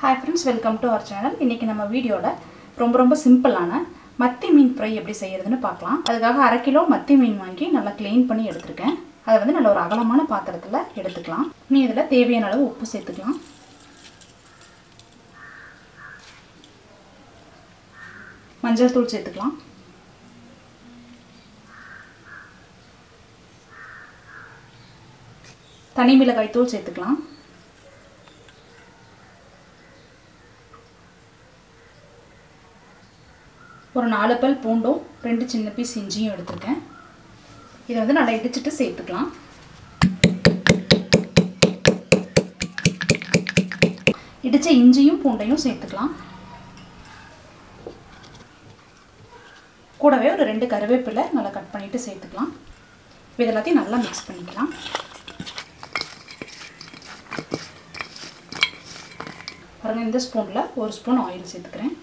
hi friends welcome to our channel இன்றைக்கி நம்ம வீடியோவில் ரொம்ப ரொம்ப சிம்பிளான மத்தி மீன் ஃப்ரை எப்படி செய்கிறதுன்னு பார்க்கலாம் அதுக்காக அரை கிலோ மத்தி மீன் வாங்கி நல்லா க்ளீன் பண்ணி எடுத்திருக்கேன் அதை வந்து நல்ல ஒரு அகலமான பாத்திரத்தில் எடுத்துக்கலாம் நீ இதில் தேவையான அளவு உப்பு சேர்த்துக்கலாம் மஞ்சள் தூள் சேர்த்துக்கலாம் தனி மிளகாய் தூள் சேர்த்துக்கலாம் ஒரு நாலு பல் பூண்டும் ரெண்டு சின்ன பீஸ் இஞ்சியும் எடுத்திருக்கேன் இதை வந்து நல்லா இடிச்சிட்டு சேர்த்துக்கலாம் இடித்த இஞ்சியும் பூண்டையும் சேர்த்துக்கலாம் கூடவே ஒரு ரெண்டு கருவேப்பிலை நல்லா கட் பண்ணிவிட்டு சேர்த்துக்கலாம் இது எல்லாத்தையும் நல்லா மிக்ஸ் பண்ணிக்கலாம் பாருங்கள் இந்த ஸ்பூனில் ஒரு ஸ்பூன் ஆயில் சேர்த்துக்கிறேன்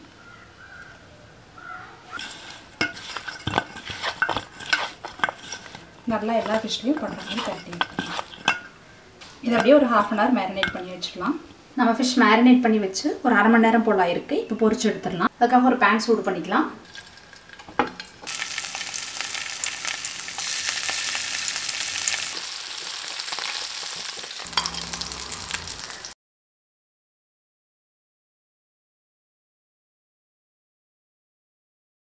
நல்லா எல்லா ஃபிஷ்லேயும் பண்ணுற மாதிரி கட்டி இதை அப்படியே ஒரு ஹாஃப் அன் ஹவர் மேரினேட் பண்ணி வச்சுக்கலாம் நம்ம ஃபிஷ் மேரினேட் பண்ணி வச்சு ஒரு அரை மணி நேரம் போல் ஆயிருக்கு இப்போ பொரிச்சு எடுத்துடலாம் அதுக்காக ஒரு பேன் சூடு பண்ணிக்கலாம்